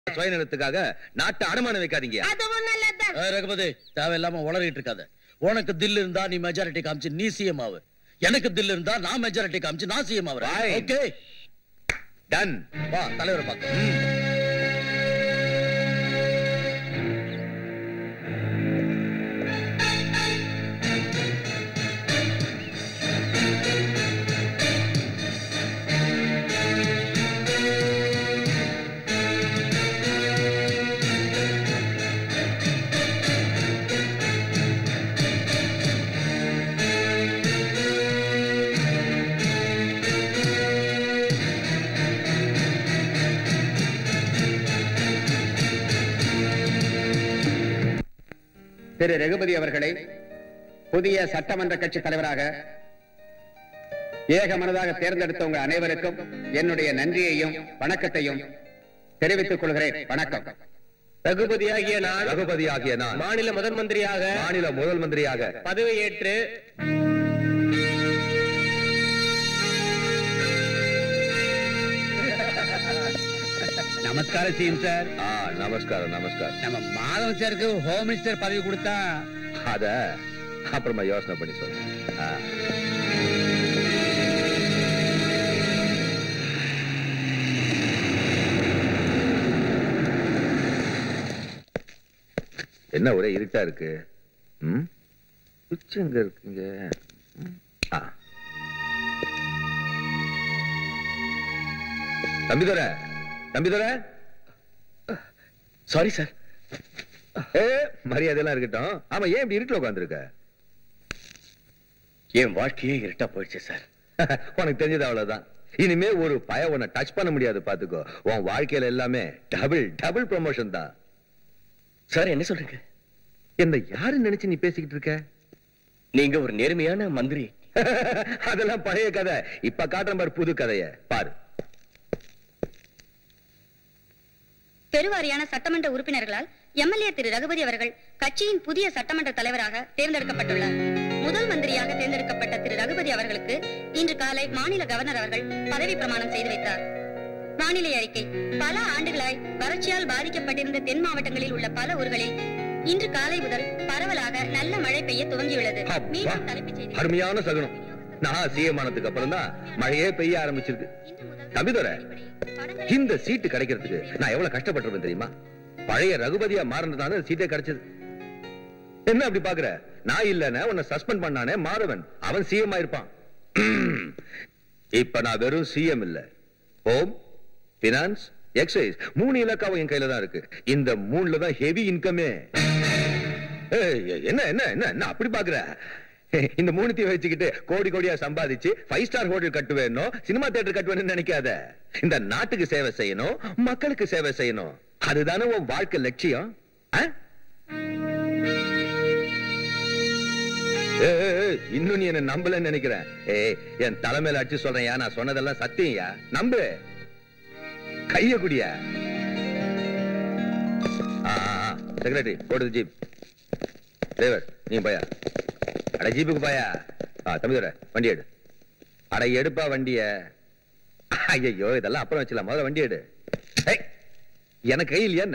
சுயநலத்துக்காக நாட்டை அடமானம் வைக்காதீங்க அதுவும் நல்லதுதான் ஏய், ரகுபதி தேவையில்லாம உளறிட்டு இருக்காத உனக்கு தில் இருந்தா நீ மெஜாரிட்டி காமிச்சு நீ சிஎம் ஆவு எனக்கு தில் இருந்தா நான் மெஜாரிட்டி காமிச்சு நான் சிஎம் ஆகுறேன் Fine. ஓகே டன் வா தலைவரை பார்க்க திரு ரகுபதி அவர்களை புதிய சட்டமன்ற கட்சி தலைவராக ஏக மனதாக தேர்ந்தெடுத்த உங்கள் அனைவருக்கும் என்னுடைய நன்றியையும் வணக்கத்தையும் தெரிவித்துக் கொள்கிறேன் வணக்கம் ரகுபதியாகிய நான் ரகுபதி ஆகிய நான் மாநில முதன் மந்திரியாக மாநில முதல் மந்திரியாக பதவியேற்று நமஸ்காரம் சிஎம் சார் ஆ நமஸ்காரம் நமஸ்காரம் நம்ம மாதவன் சாருக்கு ஹோம் மினிஸ்டர் பதவி கொடுத்தா அத அப்புறமா யோசனை பண்ணி சொல்றேன் ஆ. என்ன ஒரே இருட்டா இருக்கு ம் சுவிட்ச் எங்க இருக்குங்க ம். ஆ. தம்பிதுரை தம்பிதுரை சாரி சார் ஏ மரியாதையெல்லாம் இருக்கட்டும் ஆமா ஏன் இப்படி இருட்டுல உட்காந்துருக்க என் வாழ்க்கையே இருட்டா போயிடுச்சு சார் உனக்கு தெரிஞ்சது அவ்வளவுதான் இனிமே ஒரு பய உன்னை டச் பண்ண முடியாது பாத்துக்கோ உன் வாழ்க்கையில எல்லாமே டபுள் டபுள் ப்ரொமோஷன் தான் சார் என்ன சொல்றீங்க என்ன யாரு நினைச்சு நீ பேசிக்கிட்டு இருக்க நீங்க ஒரு நேர்மையான மந்திரி அதெல்லாம் பழைய கதை இப்ப காட்டுற மாதிரி புது கதைய பாரு பெருவாரியான சட்டமன்ற உறுப்பினர்களால் எம்எல்ஏ திரு ரகுபதி அவர்கள் கட்சியின் புதிய சட்டமன்ற தலைவராக தேர்ந்தெடுக்கப்பட்டுள்ளார் முதல் மந்திரியாக தேர்ந்தெடுக்கப்பட்ட திரு ரகுபதி அவர்களுக்கு இன்று காலை மாநில கவர்னர் அவர்கள் பதவி பிரமாணம் செய்து வைத்தார் வானிலை அறிக்கை பல ஆண்டுகளாய் வறட்சியால் பாதிக்கப்பட்டிருந்த தென் மாவட்டங்களில் உள்ள பல ஊர்களில் இன்று காலை முதல் பரவலாக நல்ல மழை பெய்ய துவங்கியுள்ளது அப்பா, மீண்டும் தலைப்புச் செய்திகள். அருமையான சகுனம் நான் சிஎம் ஆனதுக்கு அப்புறம் தான் மழையே பெய்ய ஆரம்பிச்சிருக்கு இன்று முதல் தம்பிதுரை, படங்களை இந்த சீட்டு கிடைக்கிறதுக்கு நான் எவ்வளவு கஷ்டப்பட்டிருப்பேன் தெரியுமா பழைய ரகுபதியா மாறினதான இந்த சீட்டே கிடைச்சது என்ன அப்படி பாக்குற நான் இல்லன்னு உன்னை சஸ்பெண்ட் பண்ணானே மாதவன் அவன் சிஎம் ஆயிருப்பான் இப்ப நான் வெறும் சிஎம் இல்ல ஹோம் பினான்ஸ் எக்ஸைஸ் மூணு இலக்காவும் என் கையில தான் இருக்கு இந்த மூணுல தான் ஹெவி இன்கமே என்ன என்ன என்ன என்ன அப்படி பாக்குற இந்த மூணுத்தையும் வச்சுக்கிட்டு கோடி கோடியா சம்பாதிச்சு ஃபைவ் ஸ்டார் ஹோட்டல் கட்டுவேணும் சினிமா தியேட்டர் கட்டுவேன்னு நினைக்காத இந்த நாட்டுக்கு சேவை செய்யணும் மக்களுக்கு சேவை செய்யணும் அதுதானே உன் வாழ்க்கை லட்சியம் ஆ? ஏய், ஏய், ஏய், இன்னும் நீ என்ன நம்பலன்னு நினைக்கிறேன் ஏய் என் தலைமையில அடிச்சு சொல்றேன் நான் சொன்னதெல்லாம் சத்தியம்யா நம்பு கைய குடியா செக்ரட்டரி போடுது ஜீப் டிரைவர் நீ போயா அட ஜீப்புக்கு போயா ஆ தம்பிதுரை வண்டி எடு அட எடுப்பா வண்டிய ஐயோ இதெல்லாம் அப்புறம் வச்சுலாம் முதல்ல வண்டி எடு ஏய், எனக்கு கை இல்லையா என்ன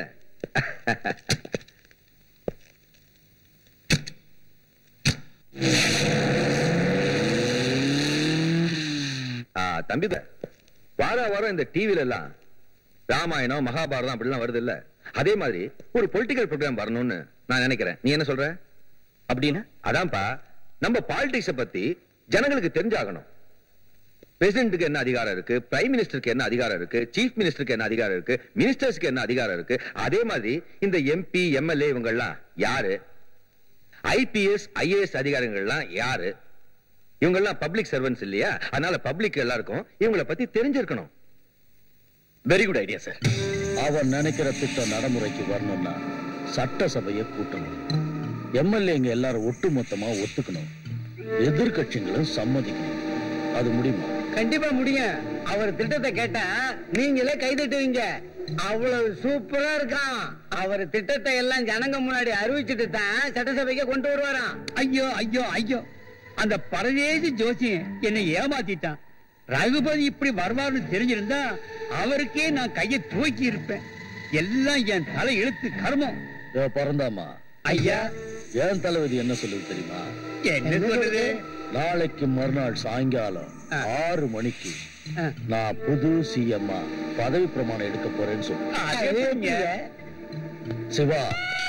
ஆ, தம்பி வார வாரம் இந்த டிவில எல்லாம் ராமாயணம் மகாபாரதம் அப்படிலாம் வருது இல்ல அதே மாதிரி ஒரு பொலிட்டிக்கல் ப்ரோக்ராம் வரணும்னு நான் நினைக்கிறேன் நீ என்ன சொல்ற அப்படின்னா அதான்ப்பா நம்ம பாலிடிக்ஸ பத்தி ஜனங்களுக்கு தெரிஞ்சாகணும் பிரசிடென்ட்டுக்கு என்ன அதிகாரம் இருக்கு பிரைம் மினிஸ்டருக்கு என்ன அதிகாரம் இருக்கு சீஃப் மினிஸ்டருக்கு என்ன அதிகாரம் இருக்கு மினிஸ்டர்ஸ்க்கு என்ன அதிகாரம் இருக்கு அதே மாதிரி இந்த எம்பி எம்எல்ஏ இவங்க எல்லாம் யாரு ஐபிஎஸ் ஐஏஎஸ் அதிகாரிகள்லாம் யாரு இவங்க எல்லாம் பப்ளிக் சர்வன்ஸ் இல்லையா அதனால பப்ளிக் எல்லாருக்கும் இவங்கள பத்தி தெரிஞ்சிருக்கணும் வெரி குட் ஐடியா சார் அவன் நினைக்கிற திட்டம் நடைமுறைக்கு வரணும்னா சட்டசபையை கூட்டணும் எம்எல்ஏங்க எல்லாரும் ஒட்டுமொத்தமா ஒத்துக்கணும் எதிர்க்கட்சிகளும் சம்மதிக்கணும் அது முடியுமா கண்டிப்பா முடியும் அவர் திட்டத்தை கேட்டா நீங்களே கைதட்டுவீங்க அவ்வளவு சூப்பரா இருக்கான் அவர் திட்டத்தை எல்லாம் ஜனங்க முன்னாடி அறிவிச்சுட்டு தான் சட்டசபைக்கு கொண்டு வருவாராம் ஐயோ ஐயோ ஐயோ அந்த பரதேசி ஜோசியன் என்னை ஏமாத்திட்டான் ரகுபதி இப்படி வருவார்னு தெரிஞ்சிருந்தா அவருக்கே நான் கையை தூக்கி இருப்பேன் எல்லாம் என் தலை இழுத்து கர்மம் ஏ பறந்தாமா ஐயா ஏன் தளபதி என்ன சொல்லுது தெரியுமா என்ன சொல்லுது நாளைக்கு மறுநாள் சாயங்காலம் ஆ. ஆறு மணிக்கு ஆ. நான் புது சிஎம்மா பதவி பிரமாணம் எடுக்க போறேன்னு சொல்லு அது எப்படிங்க? Siva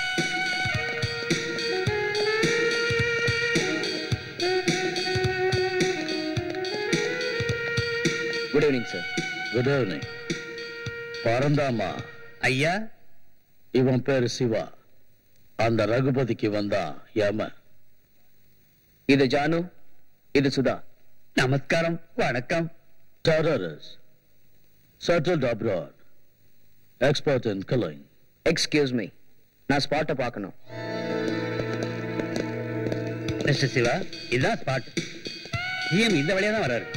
good evening sir good evening பறந்தாமா ஐயா இவன் பேரு சிவா அந்த ரகுபதிக்கு வந்தான் யம இது ஜானு இது சுதா நமஸ்காரம் வணக்கம் terrorist settled abroad expert in killing excuse me நான் ஸ்பாட்டை பார்க்கணும் மிஸ்டர் சிவா இதுதான் ஸ்பாட் சிஎம் இந்த வழியா தான் வராரு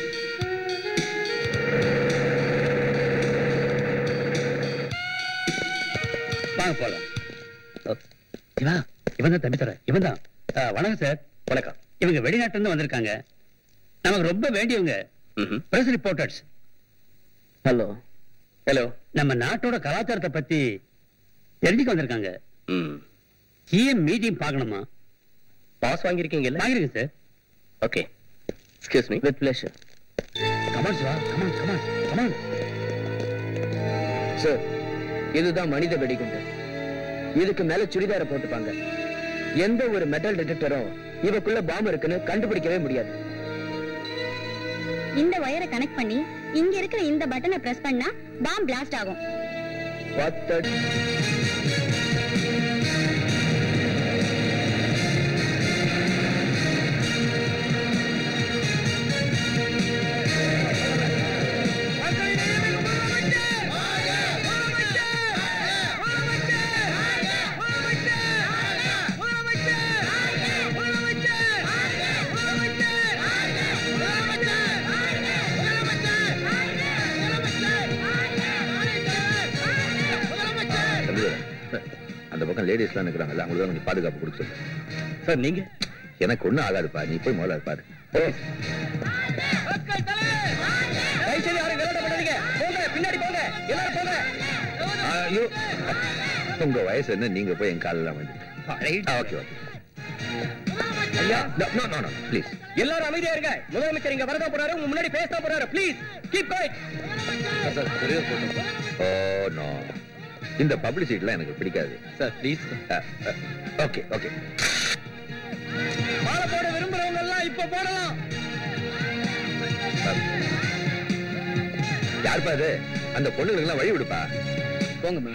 வாங்க போலாம் சிவா இவன் தான் தம்பி தர இவன் தான் வணக்கம் சார் வணக்கம் இவங்க வெளிநாட்டுல இருந்து வந்திருக்காங்க நமக்கு ரொம்ப வேண்டியவங்க பிரஸ் ரிப்போர்ட்டர்ஸ் ஹலோ ஹலோ நம்ம நாட்டோட கலாச்சாரத்தை பத்தி தெரிஞ்சுக்க வந்திருக்காங்க ம் சிஎம் மீட்டிங் பார்க்கணுமா பாஸ் வாங்கியிருக்கீங்கல்ல வாங்கிருங்க sir okay excuse me with pleasure come on Siva come on come on come on sir இதுதான் மனித வெடிகுண்டு இதுக்கு மேல சுடிதார போட்டுப்பாங்க எந்த ஒரு மெட்டல் டிடெக்டரும் இவக்குள்ள பாம்பு இருக்குன்னு கண்டுபிடிக்கவே முடியாது இந்த ஒயரை கனெக்ட் பண்ணி இங்க இருக்கிற இந்த பட்டனை பிரஸ் பண்ணா பாம் பிளாஸ்ட் ஆகும் பத்து தம்பி, அந்த பக்கம் லேடிஸ் எல்லாம் நிக்கிறாங்கல்ல அவங்களுக்கு கொஞ்சம் பாதுகாப்பு கொடுக்க சொல்லு சார் நீங்க எனக்கு ஒண்ணும் ஆகாதுப்பா நீ போய் முதல்ல பாரு பின்னாடி போங்க எல்லாரும் போங்க ஐயோ உங்க வயசு என்ன நீங்க போய் என் காலில் வந்து ஓகே ஓகே ஐயா நோ நோ நோ ப்ளீஸ் எல்லாரும் அமைதியா இருங்க முதலமைச்சர் இங்க வரதா போறாரு உங்க முன்னாடி பேச போறாரு please keep quiet oh no இந்த பப்ளிசிட்டிலாம் எனக்கு பிடிக்காது சார் ப்ளீஸ் ஓகே ஓகே மாலை போட விரும்புறவங்க எல்லாம் இப்ப போடலாம் யாருப்பா அது அந்த பொண்ணுங்களுக்கெல்லாம் வழி விடுப்பா போங்கம்மா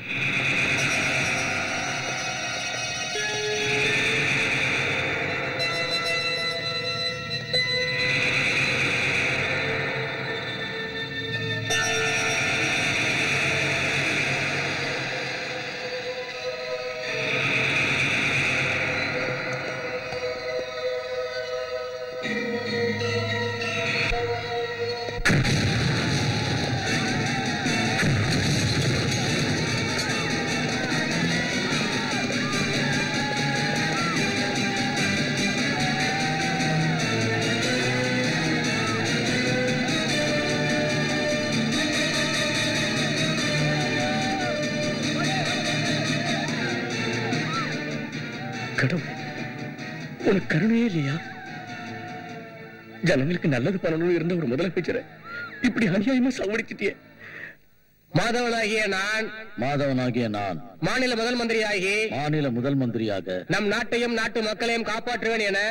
கடவுள் உனக்கு கருணையே இல்லையா ஜனங்களுக்கு நல்லது பண்ணணும்னு இருந்த ஒரு முதலமைச்சரை இப்படி அநியாயமா சாவடிச்சிட்டியே மாதவனாகிய நான் மாதவனாகிய நான் மாநில முதல் மந்திரியாகி மாநில முதல் மந்திரியாக நம் நாட்டையும் நாட்டு மக்களையும் காப்பாற்றுவேன் என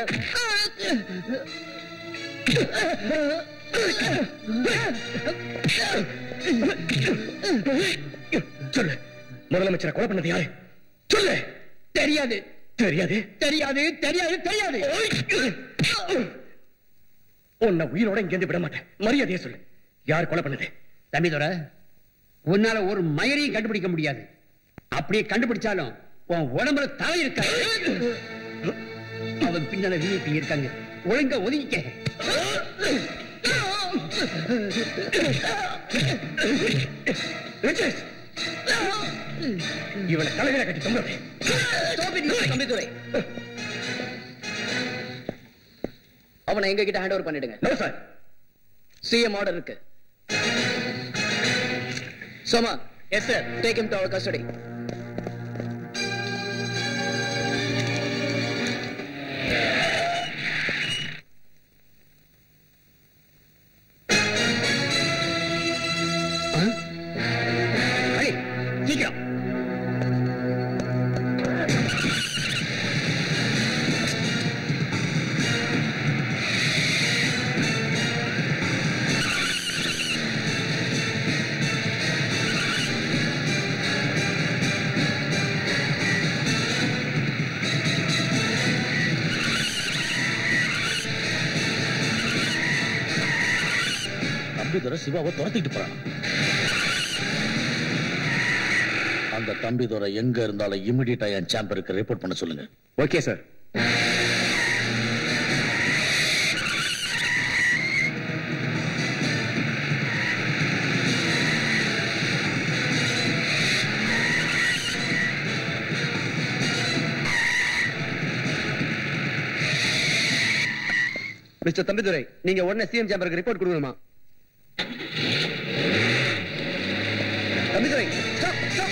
சொல்லு முதலமைச்சரை கொலை பண்ணது யாரு சொல்லு தெரியாது தெரியாது தெரியாது தெரியாது தெரியாது உன்னை உயிரோட இங்கேருந்து விட மாட்டேன் மரியாதையை சொல்லு யார் கொலை பண்ணது தம்பி தோர உன்னால ஒரு மயிரையும் கண்டுபிடிக்க முடியாது அப்படியே கண்டுபிடிச்சாலும் உன் உடம்புல தலை இருக்காது அவன் பின்னால விஐபி இருக்காங்க ஒழுங்கா ஒதுங்கிக்க ரிச்சர்ட்! இவனை தலைகளை கட்டி தொங்க தம்பிதுரை அவனை எங்க கிட்ட ஹேண்ட் ஓவர் பண்ணிடுங்க நோ சார் சிஎம் ஆர்டர் இருக்கு சோமா yes sir take him to our custody சீக்கிரம் தம்பிதுரை சிவாவை துரத்திட்டு போறான் அந்த தம்பிதுரை எங்க இருந்தாலும் இமிடியட்டா என் சாம்பருக்கு ரிப்போர்ட் பண்ண சொல்லுங்க ஓகே சார் மிஸ்டர் தம்பிதுரை நீங்க உடனே சிஎம் சேம்பருக்கு ரிப்போர்ட் கொடுக்கணுமா Thambidurai stop, stop.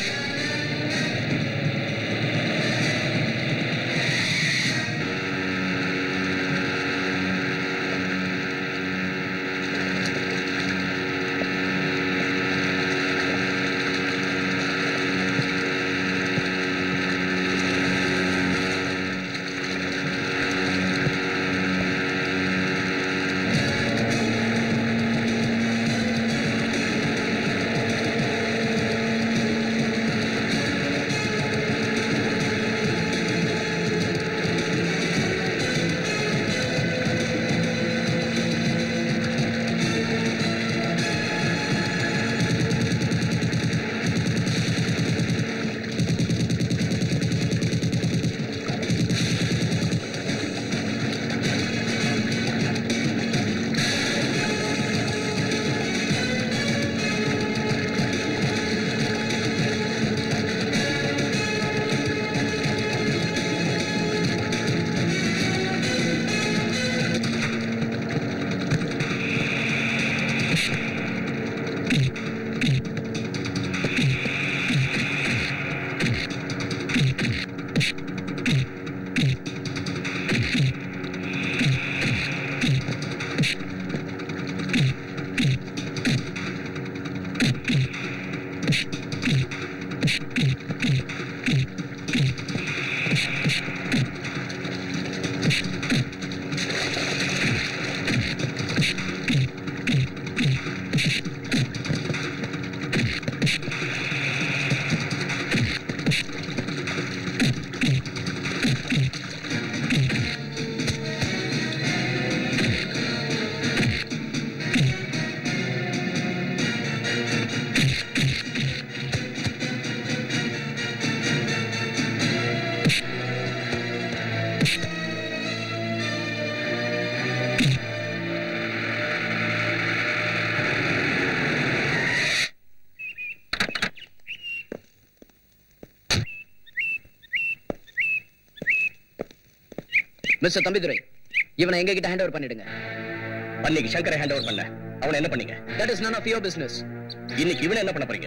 Mister Thambidurai இவனை எங்க கிட்ட ஹேண்ட் ஓவர் பண்ணிடுங்க அன்னைக்கு சங்கரை ஹேண்ட் ஓவர் பண்ண அவனை என்ன பண்ணீங்க that is none of your business இன்னைக்கு இவனை என்ன பண்ண போறீங்க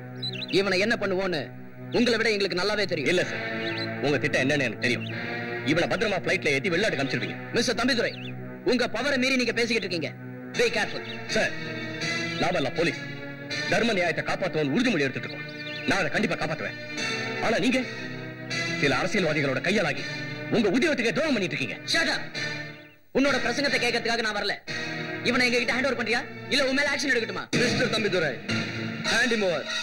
இவனை என்ன பண்ணுவோன்னு உங்களை விட எங்களுக்கு நல்லாவே தெரியும் இல்ல சார் உங்க திட்டம் என்னன்னு எனக்கு தெரியும் இவனை பத்திரமா பிளைட்ல ஏத்தி வெளிநாட்டுக்கு அனுப்பிச்சிருப்பீங்க மிஸ்டர் தம்பிதுரை உங்க பவரை மீறி நீங்க பேசிக்கிட்டு இருக்கீங்க பி கேர்ஃபுல் சார் நாம எல்லாம் போலீஸ் தர்ம நியாயத்தை காப்பாற்றுவோம் உறுதிமொழி எடுத்துட்டு இருக்கோம் நான் அதை கண்டிப்பா காப்பாத்துவேன் ஆனா நீங்க சில அரசியல்வாதிகளோட கையாளாகி உங்க உத்தியோகத்துக்கு துரோகம் பண்ணிட்டு இருக்கீங்க ஷட் அப் உன்னோட பிரசங்கத்தை கேட்கறதுக்காக நான் வரல இவனை எங்க கிட்ட ஹேண்ட் ஓவர் பண்றியா இல்ல உன் மேல ஆக்ஷன் எடுக்கட்டுமா mister Thambidurai hand him over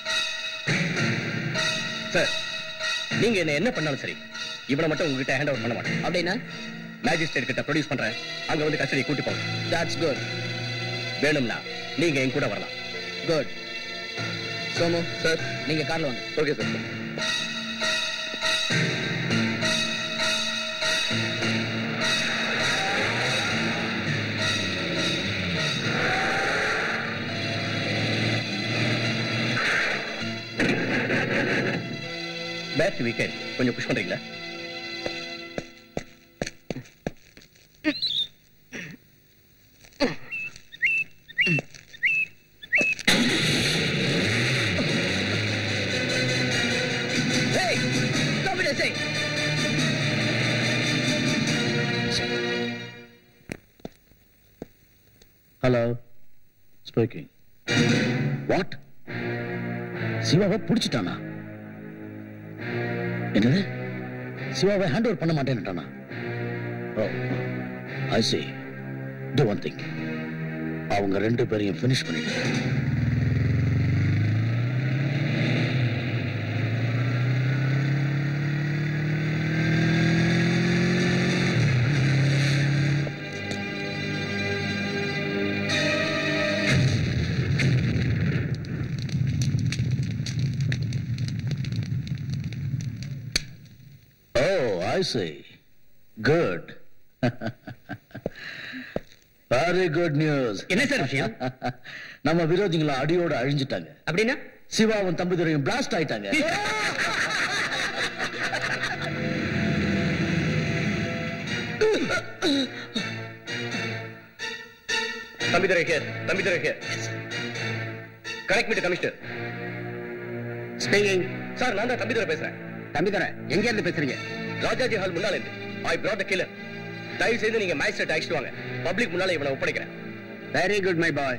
sir நீங்க என்ன என்ன பண்ணாலும் சரி இவனை மட்டும் உங்ககிட்ட ஹேண்ட் ஓவர் பண்ண மாட்டேன் அப்படின்னா மேஜிஸ்ட்ரேட் கிட்ட ப்ரொடியூஸ் பண்றேன் அங்க வந்து கஸ்டடி கூட்டி போங்க தட்ஸ் குட் வேணும்னா நீங்க என் கூட வரலாம் குட் சோமு சார் நீங்க கார்ல வாங்க ஓகே சார் பேக் வீக்கெண்ட் கொஞ்சம் புஷ் பண்றீங்களா Hey! Stop it, I say! Hello speaking what சிவாவை பிடிச்சிட்டானா என்னது சிவாவை ஹேண்ட் ஓவர் பண்ண மாட்டேன்னுட்டானா ஓ ஐ see do one thing அவங்க ரெண்டு பேரையும் ஃபினிஷ் பண்ணிட்டு Oh, I see. Good. Very good news. என்ன சார் விஷயம் நம்ம விரோதிகளை அடியோட அழிஞ்சிட்டாங்க அப்படின்னா சிவாவும் தம்பிதுரையும் பிளாஸ்ட் ஆயிட்டாங்க Thambidurai here Thambidurai here connect meet commissioner speaking sir நான் தான் தம்பிதுரை பேசுறேன் தம்பிதுரை எங்க இருந்து பேசுறீங்க ராஜாஜி ஹால் முன்னால இருந்து ஐ brought a killer தயவு செய்து நீங்க மேஜிஸ்ட்ரேட் அழைச்சிட்டு வாங்க பப்ளிக் முன்னால இவனை ஒப்படைக்கிறேன் வெரி குட் மை பாய்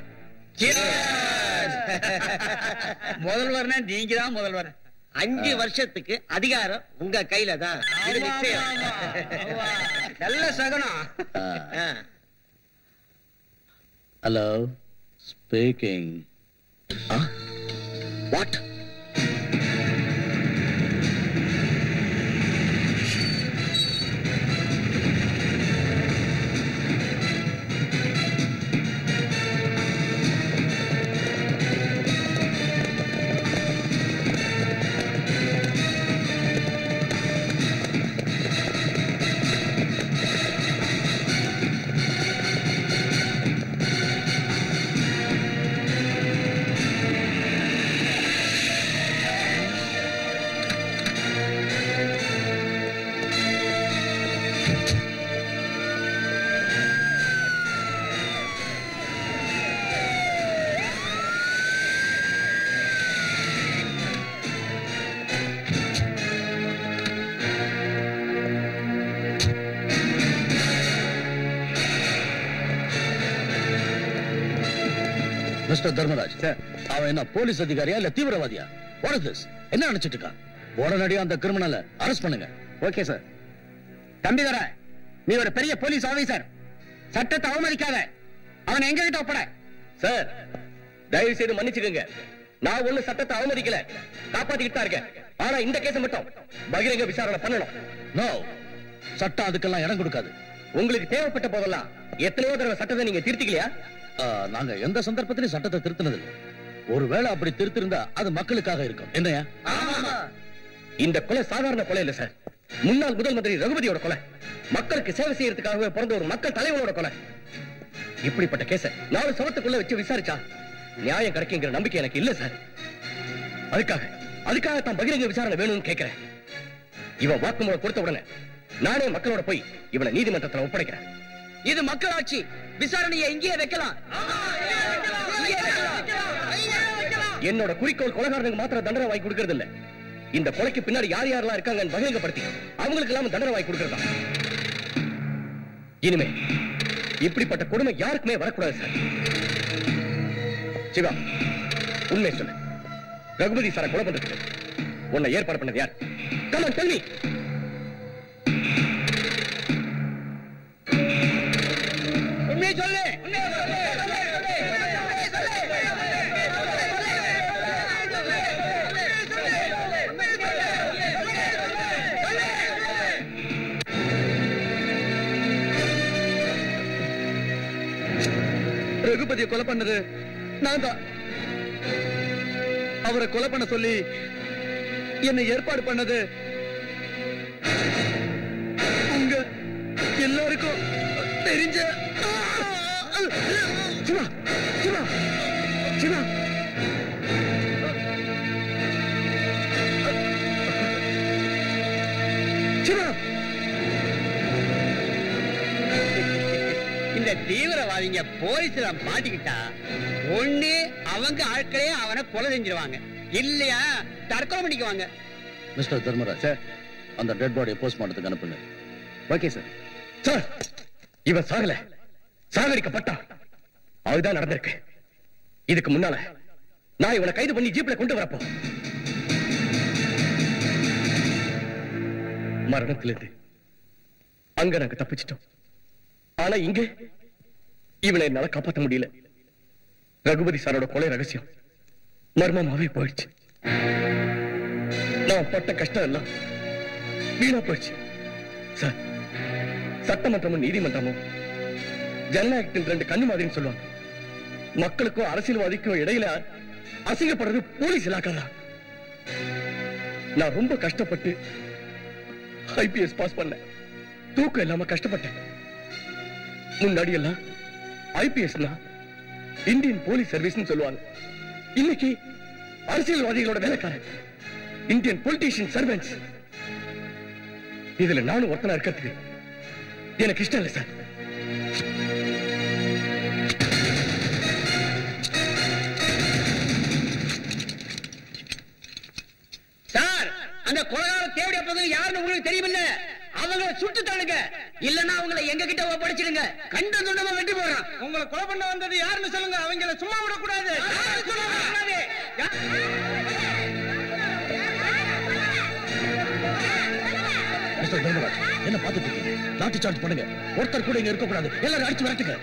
முதல்வர்னா நீங்க தான் முதல்வர் அஞ்சு வருஷத்துக்கு அதிகாரம் உங்க கையில தான் இது நிச்சயம் நல்ல சகனம் hello speaking what mister Dharmaraj sir அவன் என்ன போலீஸ் அதிகாரியா இல்ல தீவிரவாதியா வாட் இஸ் திஸ் என்ன நினைச்சிட்டு இருக்கான் உடனடியா அந்த கிரிமினலை அரெஸ்ட் பண்ணுங்க ஓகே சார் தம்பிதுரை நீ ஒரு பெரிய போலீஸ் ஆபீசர் சட்டத்தை அவமதிக்காத அவனை எங்க கிட்ட ஒப்பட சார் தயவு செய்து மன்னிச்சுக்கோங்க நான் ஒண்ணு சட்டத்தை அவமதிக்கல காப்பாத்திக்கிட்டு தான் இருக்கேன் ஆனா இந்த கேஸ் மட்டும் பகிரங்க விசாரணை பண்ணணும் நோ சட்டம் அதுக்கெல்லாம் இடம் கொடுக்காது உங்களுக்கு தேவைப்பட்ட போதெல்லாம் எத்தனையோ தடவை சட்டத்தை நீங்க திருத்திக்கலையா ஆ, நாங்க எந்த சந்தர்ப்பத்திலையும் சட்டத்தை திருத்தினது இல்ல ஒருவேளை அப்படி திருத்திருந்தா அது மக்களுக்காக இருக்கும் என்னையா இந்த கொலை சாதாரண கொலை இல்ல சார் முன்னாள் முதல் மந்திரி ரகுபதியோட கொலை மக்களுக்கு சேவை செய்யறதுக்காகவே பிறந்த ஒரு மக்கள் தலைவனோட கொலை இப்படிப்பட்ட கேஸ நாலு சவத்துக்குள்ள வச்சு விசாரிச்சா நியாயம் கிடைக்குங்கிற நம்பிக்கை எனக்கு இல்ல சார் அதுக்காக அதுக்காக தான் பகிரங்க விசாரணை வேணும்னு கேட்கிறேன் இவன் வாக்குமூலம் கொடுத்த உடனே நானே மக்களோட போய் இவனை நீதிமன்றத்துல ஒப்படைக்கிறேன் இது மக்களாட்சி விசாரணையை இங்கேயே வைக்கலாம் என்னோட குறிக்கோள் கொலைகாரனுக்கு மாத்திரம் தண்டனை வாங்கி கொடுக்கறது இல்ல இந்த கொலைக்கு பின்னாடி யார் யாரெல்லாம் இருக்காங்கன்னு பகிரங்கப்படுத்தி அவங்களுக்கு எல்லாம் தண்டனை வாங்கி கொடுக்கறதா இனிமே இப்படிப்பட்ட கொடுமை யாருக்குமே வரக்கூடாது சார் சிவா உண்மை சொல்லு ரகுபதி சாரை கொலை பண்றதுக்கு உன்னை ஏற்பாடு பண்ணது யார் கமன் தள்ளி உண்மையை சொல்லு ரகுபதியை கொலை பண்ணது நான் தான் அவரை கொலை பண்ண சொல்லி என்னை ஏற்பாடு பண்ணது உங்க எல்லாருக்கும் தெரிஞ்ச சிவா சிவா சிவா சிவா இந்த தீவிரவாதிங்க போலீஸ்ல மாட்டிக்கிட்டா ஒண்ணு அவங்க ஆட்களே அவனை கொலை செஞ்சிருவாங்க இல்லையா தற்கொலை பண்ணிக்குவாங்க மிஸ்டர் தர்மராஜ் சார் அந்த டெட் பாடியை போஸ்ட்மார்ட்டத்துக்கு அனுப்புங்க ஓகே சார் சார் இவன் சாகல சாகடிக்கப்பட்டா அதுதான் நடந்திருக்கு இதுக்கு முன்னால நான் இவனை கைது பண்ணி ஜீப்ல கொண்டு வரப்போ மரணத்திலிருந்து அங்க நாங்க தப்பிச்சிட்டோம் ஆனா இங்க இவனை என்னால காப்பாத்த முடியல ரகுபதி சாரோட கொலை ரகசியம் மர்மமாவே போயிடுச்சு நான் பட்ட கஷ்டம் எல்லாம் வீணா போயிடுச்சு சார் சட்டமன்றமும் நீதிமன்றமும் ஜனநாயகத்தின் ரெண்டு கண்ணு மாதிரின்னு சொல்லுவாங்க மக்களுக்கும் அரசியல்வாதிக்கும் இடையில அசிங்கப்படுறது போலீஸ் இலாக்கா நான் ரொம்ப கஷ்டப்பட்டு ஐபிஎஸ் பாஸ் பண்ணேன் தூக்கம் இல்லாம கஷ்டப்பட்டேன் முன்னாடி எல்லாம் ஐபிஎஸ்னா இந்தியன் போலீஸ் சர்வீஸ்னு சொல்லுவாங்க இன்னைக்கு அரசியல்வாதிகளோட வேலைக்காரன் இந்தியன் பொலிட்டீஷியன் சர்வெண்ட்ஸ் இதுல நானும் ஒருத்தனா இருக்கிறதுக்கு எனக்கு இஷ்டம் இல்லை சார் சார் அந்த கொலகார தேவடி அப்பதான் யாருன்னு உங்களுக்கு தெரியுமில்ல அவங்கள சுட்டு தள்ளுங்க இல்லன்னா அவங்கள எங்க கிட்ட ஒப்படைச்சிடுங்க கண்ட துண்டமா வெட்டி போடுறான் உங்களை கொலை பண்ண வந்தது யாருன்னு சொல்லுங்க அவங்கள சும்மா விடக்கூடாது மிஸ்டர் தர்மராஜ் என்ன பார்த்துட்டு இருக்கீங்க லாட்டி சார்ஜ் பண்ணுங்க ஒருத்தர் கூட இங்க இருக்கக்கூடாது எல்லாரும் அடிச்சு விரட்டுங்க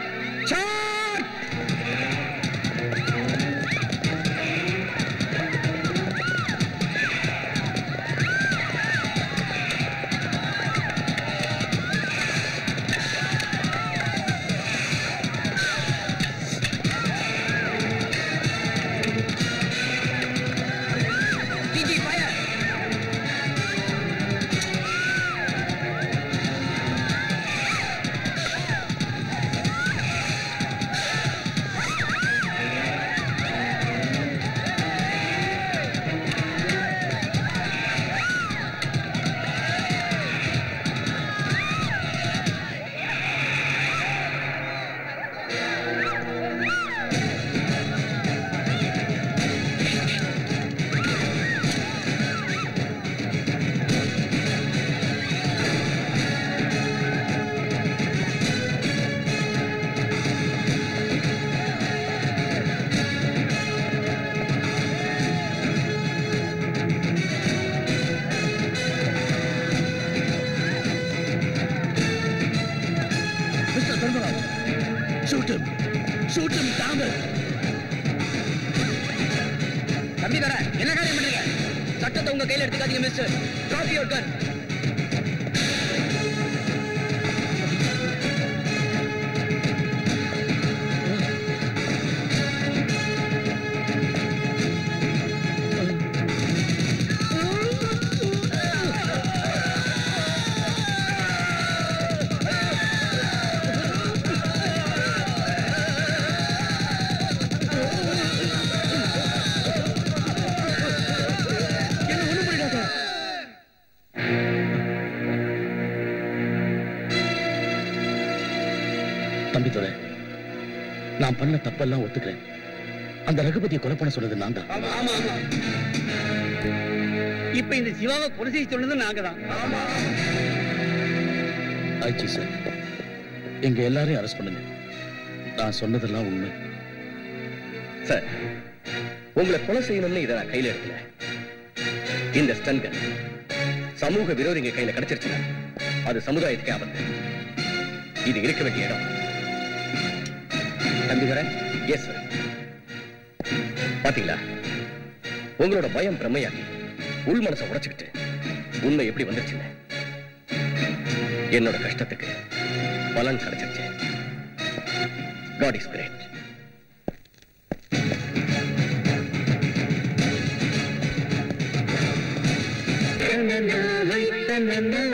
mister Dharmaraj shoot him shoot him damn it தம்பி தர என்ன காரியம் பண்றீங்க சட்டத்தை உங்க கையில எடுத்துக்காதீங்க மிஸ்டர் டிராப் யுவர் கன் தம்பி துரை நான் பண்ண தப்பெல்லாம் ஒத்துக்கிறேன் அந்த ரகுபதியை கொலை பண்ண சொன்னது நான் தான் ஆமா ஆமா இப்ப இந்த சிவாவை கொலை செய்ய சொன்னது நாங்க தான் ஆயிடுச்சு சார் எங்க எல்லாரையும் அரெஸ்ட் பண்ணுங்க நான் சொன்னதெல்லாம் உண்மை சார் உங்களை கொலை செய்யணும்னு இதை நான் கையில எடுக்கல இந்த ஸ்டன்கள் சமூக விரோதிங்க கையில கிடைச்சிருச்சுன்னா அது சமுதாயத்துக்கு ஆபத்து இது இருக்க வேண்டிய இடம் தம்பிதுரை எஸ் சார் பாத்தீங்களா உங்களோட பயம் பிரம்மையாக்கி உள் மனசை உடைச்சுக்கிட்டு உண்மை எப்படி வந்துருச்சுன்னு என்னோட கஷ்டத்துக்கு பலன் கிடைச்சிருச்சு காட் இஸ் கிரேட் தன்னன்னா